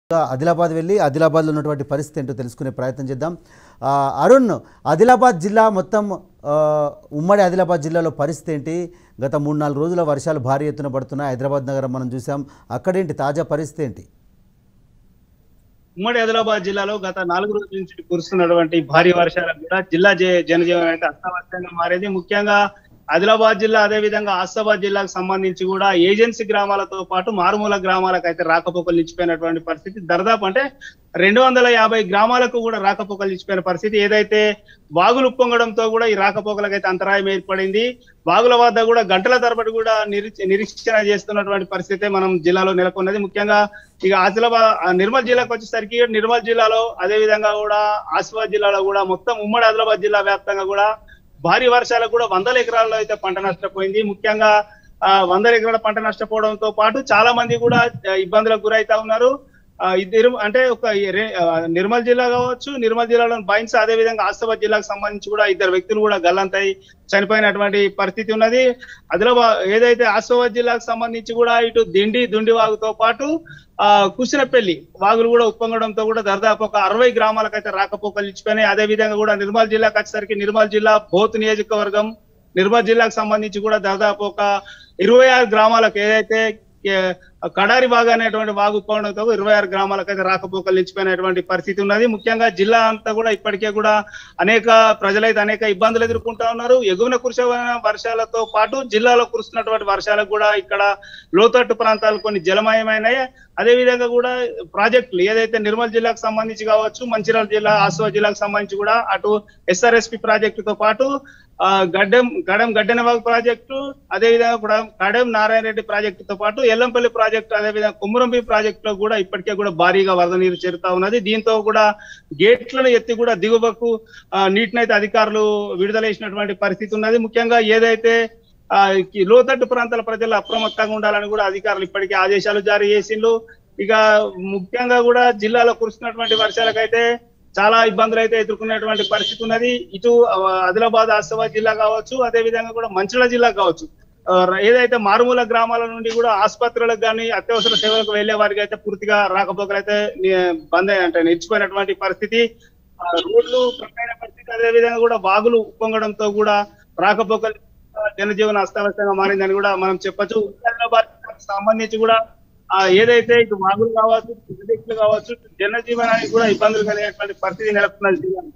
ఆదిలాబాద్ వెళ్ళి ఆదిలాబాద్లో ఉన్నటువంటి పరిస్థితి ఏంటో తెలుసుకునే ప్రయత్నం చేద్దాం ఆ, అరుణ్ ఆదిలాబాద్ జిల్లా మొత్తం ఆ, ఉమ్మడి ఆదిలాబాద్ జిల్లాలో పరిస్థితి ఏంటి గత మూడు నాలుగు రోజుల వర్షాలు భారీ ఎత్తున పడుతున్నాయి హైదరాబాద్ నగరం మనం చూసాం అక్కడేంటి తాజా పరిస్థితి ఏంటి ఉమ్మడి ఆదిలాబాద్ జిల్లాలో గత నాలుగు రోజుల నుంచి కురుస్తున్నటువంటి భారీ వర్షాలకు కూడా జిల్లా జే- జనజీవనం అయితే అస్తవ్యస్తంగా మారేది ముఖ్యంగా ఆదిలాబాద్ జిల్లా అదే విధంగా ఆసిఫాబాద్ జిల్లాకు సంబంధించి కూడా ఏజెన్సీ గ్రామాలతో పాటు మారుమూల గ్రామాలకు అయితే రాకపోకలు నిలిచిపోయినటువంటి పరిస్థితి దర్దాపు అంటే రెండు వందల యాభై గ్రామాలకు కూడా రాకపోకలు నిలిచిపోయిన పరిస్థితి ఏదైతే వాగులు ఉప్పొంగడంతో కూడా ఈ రాకపోకలకు అయితే అంతరాయం ఏర్పడింది వాగుల వద్ద కూడా గంటల తరబడి కూడా నిరీక్ష నిరీక్షణ చేస్తున్నటువంటి పరిస్థితి మనం జిల్లాలో నెలకొన్నది ముఖ్యంగా ఇక ఆదిలాబాద్ ఆ నిర్మల్ జిల్లాకు వచ్చేసరికి నిర్మల్ జిల్లాలో అదే విధంగా కూడా ఆసిఫాబాద్ జిల్లాలో కూడా మొత్తం ఉమ్మడి ఆదిలాబాద్ జిల్లా వ్యాప్తంగా కూడా భారీ వర్షాలకు కూడా వందల ఎకరాల్లో అయితే పంట నష్టపోయింది ముఖ్యంగా ఆ, వందల ఎకరాల పంట నష్టపోవడంతో పాటు చాలా మంది కూడా ఆ, ఇబ్బందులకు గురైతా ఉన్నారు ఆ, ఇద్దరు అంటే ఒక ఈ రే- ఆ, నిర్మల్ జిల్లా కావచ్చు నిర్మల్ జిల్లాలోని బైన్స్ అదే విధంగా ఆసిఫాబాద్ జిల్లాకు సంబంధించి కూడా ఇద్దరు వ్యక్తులు కూడా గల్లంతై చనిపోయినటువంటి పరిస్థితి ఉన్నది ఆదిలాబాద్ ఏదైతే ఆసిఫాబాద్ జిల్లాకు సంబంధించి కూడా ఇటు దిండి దుండి వాగుతో పాటు ఆ కుసినపల్లి వాగులు కూడా ఉప్పొంగడంతో కూడా దాదాపు ఒక అరవై గ్రామాలకైతే రాకపోకలు ఇచ్చిపోయినాయి అదే విధంగా కూడా నిర్మల్ జిల్లాకు వచ్చేసరికి నిర్మల్ జిల్లా బోత్ నియోజకవర్గం నిర్మల్ జిల్లాకు సంబంధించి కూడా దాదాపు ఒక ఇరవై ఆరు గ్రామాలకు ఏదైతే ఏ, కడారి వాగు అనేటువంటి వాగు ఉప్పొంగడంతో ఇరవై ఆరు గ్రామాలకైతే రాకపోకలు నిలిచిపోయినటువంటి పరిస్థితి ఉన్నది ముఖ్యంగా జిల్లా అంతా కూడా ఇప్పటికే కూడా అనేక ప్రజలైతే అనేక ఇబ్బందులు ఎదుర్కొంటా ఉన్నారు ఎగువన కురిసే వర్షాలతో పాటు జిల్లాలో కురుస్తున్నటువంటి వర్షాలకు కూడా ఇక్కడ లోతట్టు ప్రాంతాలు కొన్ని జలమయమైనాయి అదే విధంగా కూడా ప్రాజెక్టులు ఏదైతే నిర్మల్ జిల్లాకు సంబంధించి కావచ్చు మంచిర్యాల జిల్లా ఆసిఫాబాద్ జిల్లాకు సంబంధించి కూడా అటు ఎస్ఆర్ఎస్పి ప్రాజెక్టుతో పాటు ఆ, గడ్డెం గడెం గడ్డెనవాగు ప్రాజెక్టు అదే విధంగా కూడా కడెం నారాయణ రెడ్డి ప్రాజెక్టుతో పాటు ఎల్లంపల్లి ప్రాజెక్టు అదే విధంగా కుమ్మరంపి ప్రాజెక్టు లో కూడా ఇప్పటికే కూడా భారీగా వరద నీరు చేరుతా ఉన్నది దీంతో కూడా గేట్లను ఎత్తి కూడా దిగువకు ఆ, నీటినైతే అధికారులు విడుదల చేసినటువంటి పరిస్థితి ఉన్నది ముఖ్యంగా ఏదైతే ఆ ఈ లోతట్టు ప్రాంతాల ప్రజలు అప్రమత్తంగా ఉండాలని కూడా అధికారులు ఇప్పటికే ఆదేశాలు జారీ చేసిండ్రు ఇక ముఖ్యంగా కూడా జిల్లాలో కురుస్తున్నటువంటి వర్షాలకైతే చాలా ఇబ్బందులు అయితే ఎదుర్కొనేటువంటి పరిస్థితి ఉన్నది ఇటు ఆ, ఆదిలాబాద్ ఆసిఫాబాద్ జిల్లా కావచ్చు అదే విధంగా కూడా మంచిర్యాల జిల్లా కావచ్చు ఆ, ఏదైతే మారుమూల గ్రామాల నుండి కూడా ఆసుపత్రులకు కానీ అత్యవసర సేవలకు వెళ్లే వారికి అయితే పూర్తిగా రాకపోకలు అయితే ని- బంద్ అయ్యి- అంటే నిలిచిపోయినటువంటి పరిస్థితి ఆ, రోడ్లు ప్రకటన పరిస్థితి అదే విధంగా కూడా వాగులు ఉప్పొంగడంతో కూడా రాకపోకలు ఆ, జనజీవన అస్తవ్యస్తంగా మారిందని కూడా మనం చెప్పొచ్చు హైదరాబాద్ సంబంధించి కూడా ఆ ఏదైతే ఇటు వాగులు కావచ్చు ప్రాజెక్టులు కావచ్చు జనజీవనానికి కూడా ఇబ్బందులు కలిగేటువంటి పరిస్థితి నెలకొన్నది జిల్లాలో.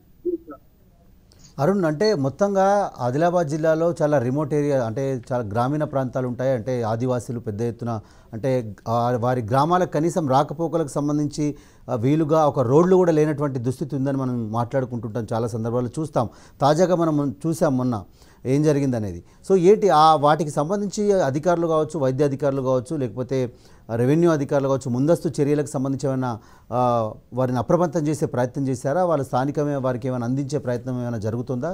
అరుణ్ అంటే మొత్తంగా ఆదిలాబాద్ జిల్లాలో చాలా రిమోట్ ఏరియా అంటే చాలా గ్రామీణ ప్రాంతాలు ఉంటాయి అంటే ఆదివాసీలు పెద్ద ఎత్తున అంటే ఆ వారి గ్రామాలకు కనీసం రాకపోకలకు సంబంధించి ఆ, వీలుగా ఒక రోడ్లు కూడా లేనటువంటి దుస్థితి ఉందని మనం మాట్లాడుకుంటుంటాం చాలా సందర్భాల్లో చూస్తాం తాజాగా మనం చూసాం మొన్న ఏం జరిగింది అనేది సో ఏంటి ఆ వాటికి సంబంధించి అధికారులు కావచ్చు వైద్య అధికారులు కావచ్చు లేకపోతే రెవెన్యూ అధికారులు కావచ్చు ముందస్తు చర్యలకు సంబంధించి ఏమైనా ఆ, వారిని అప్రమత్తం చేసే ప్రయత్నం చేశారా వాళ్ళు స్థానికమే వారికి ఏమైనా అందించే ప్రయత్నం ఏమైనా జరుగుతుందా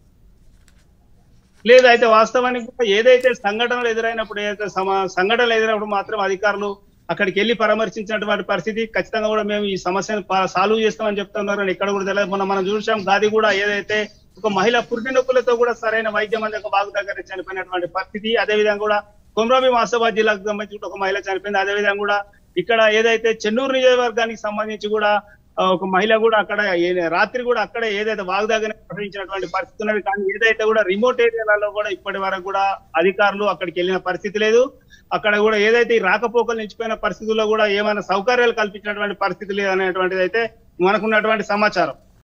లేదు అయితే వాస్తవానికి కూడా ఏదైతే సంఘటనలు ఎదురైనప్పుడు ఏదైతే సమ- సంఘటనలు ఎదురైనప్పుడు మాత్రం అధికారులు అక్కడికి వెళ్ళి పరామర్శించినటువంటి పరిస్థితి ఖచ్చితంగా కూడా మేము ఈ సమస్యను ప- సాల్వ్ చేస్తామని చెప్తున్నారు అని ఇక్కడ కూడా తెలియదు మొన్న మనం చూసాం గాది కూడా ఏదైతే ఒక మహిళ పురిటి నొప్పులతో కూడా సరైన వైద్యం అందక బాగు దగ్గర చనిపోయినటువంటి పరిస్థితి అదే విధంగా కూడా కొమరాబి మాసాబాద్ జిల్లాకు సంబంధించి కూడా ఒక మహిళ చనిపోయింది అదే విధంగా కూడా ఇక్కడ ఏదైతే చెన్నూరు నియోజకవర్గానికి సంబంధించి కూడా ఆ, ఒక మహిళ కూడా అక్కడ ఏ- రాత్రి కూడా అక్కడ ఏదైతే వాగ్దాగానే ప్రకటించినటువంటి పరిస్థితి ఉన్నది కానీ ఏదైతే కూడా రిమోట్ ఏరియాలలో కూడా ఇప్పటి వరకు కూడా అధికారులు అక్కడికి వెళ్ళిన పరిస్థితి లేదు అక్కడ కూడా ఏదైతే ఈ రాకపోకలు నిలిచిపోయిన పరిస్థితుల్లో కూడా ఏమైనా సౌకర్యాలు కల్పించినటువంటి పరిస్థితి లేదు అనేటువంటిది అయితే మనకున్నటువంటి సమాచారం